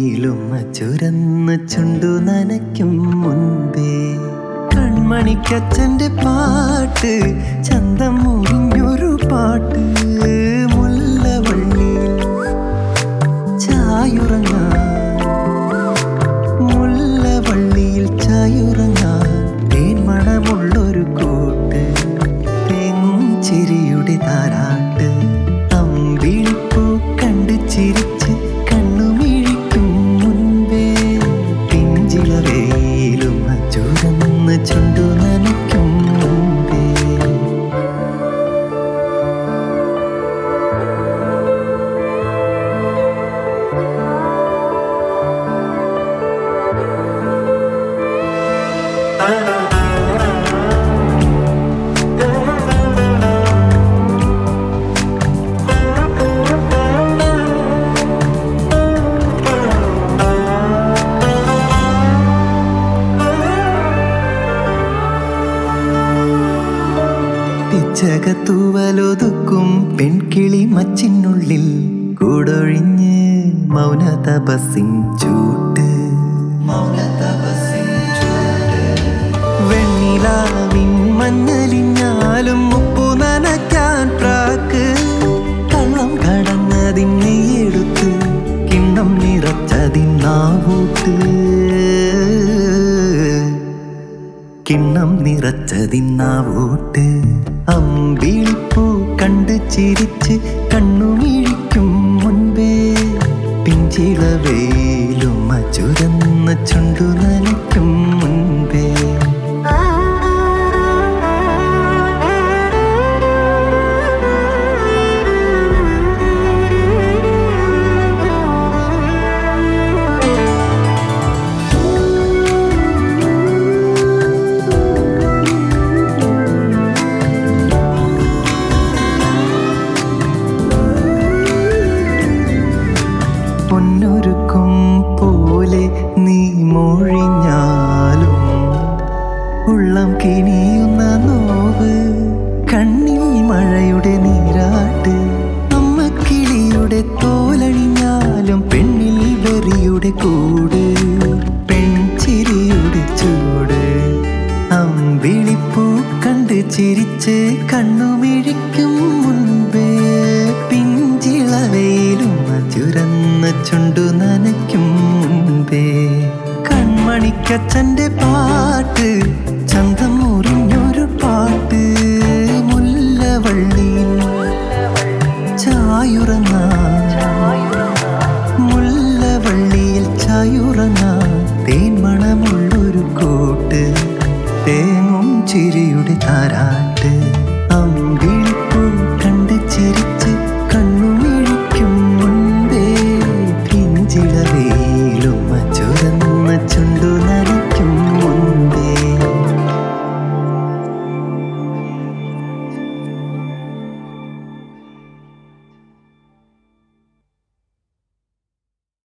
വെയിലും ചുരന്ന് ചുണ്ടു നനയ്ക്കും മുൻപേ കൺമണിക്കച്ഛൻ്റെ പാട്ട് ചന്തം മുറിഞ്ഞൊരു പാട്ട് മുല്ലവള്ളി ചായുറങ്ങാൻ മുല്ലവള്ളിയിൽ ചായുറങ്ങാൻ തേന്മണമുള്ളൊരു കൂട്ട് തെങ്ങിരിയുടെ താരാട്ട് അമ്പിളിപ്പൂ കണ്ട് ചിരിച്ച് കണ്ണുമിഴിക്കും മുൻപേ പിഞ്ചിളവേലും ചുരന്ന് ചുണ്ടു നനയ്ക്കും മുൻപേ പിച്ചകത്തൂവലൊതുക്കും പെൺകിളി മച്ചിനുള്ളിൽ കൂടൊഴിഞ്ഞ് മൗന തപസിൻ ചൂട്ട് വെണ്ണിലാവിൻ മഞ്ഞലിഞ്ഞാലും ഉപ്പു നനയ്ക്കാൻ പ്രാക്ക് കള്ളം കടന്നതിനെ എടുത്ത് കിണ്ണം നിറച്ചതിന്നാവൂട്ട് കിണ്ണം നിറച്ചതിന്നാവൂട്ട് അമ്പിളിപ്പൂ കണ്ട് ചിരിച്ച് കണ്ണുമിഴിക്കും മുൻപേ പിഞ്ചിളവേലും ചുരന്ന ചുണ്ടു നനയ്ക്കും മുൻപേ പൊന്നൊരുക്കും പോലെ നീ മൊഴിഞ്ഞാലും ഉള്ളം കിനിയുന്ന നോവ് കണ്ണിൽ മഴയുടെ നീരാട്ട് അമ്മക്കിളിയുടെ തോലണിഞ്ഞാലും പെണ്ണിൽ വെറിയുടെ കൂട് പെൺചിരിയുടെ ചൂട് അമ്പിളിപ്പൂ കണ്ട് ചിരിച്ച് കണ്ണുമിഴിക്കും മുൻപേ പിഞ്ചിളവയിലും ചുരന്ന ചുണ്ടു നനയ്ക്കും മുൻപേ കൺമണിക്കച്ഛൻ്റെ പാട്ട് ചന്തം മുറിഞ്ഞൊരു പാട്ട് മുല്ലവള്ളിയിൽ ചായുറങ്ങാൻ മുല്ലവള്ളിയിൽ ചായുറങ്ങാൻ തേന്മണമുള്ളൊരു കൂട്ട് തേങ്ങും ചിരിയുടെ താരാട്ട് അമ്പിളിപ്പൂ കണ്ട് ചിരിച്ച് കണ്ണുമിഴിക്കും മുൻപേ പിഞ്ചിളവേലും ചുരന്ന ചുണ്ടു നനയ്ക്കും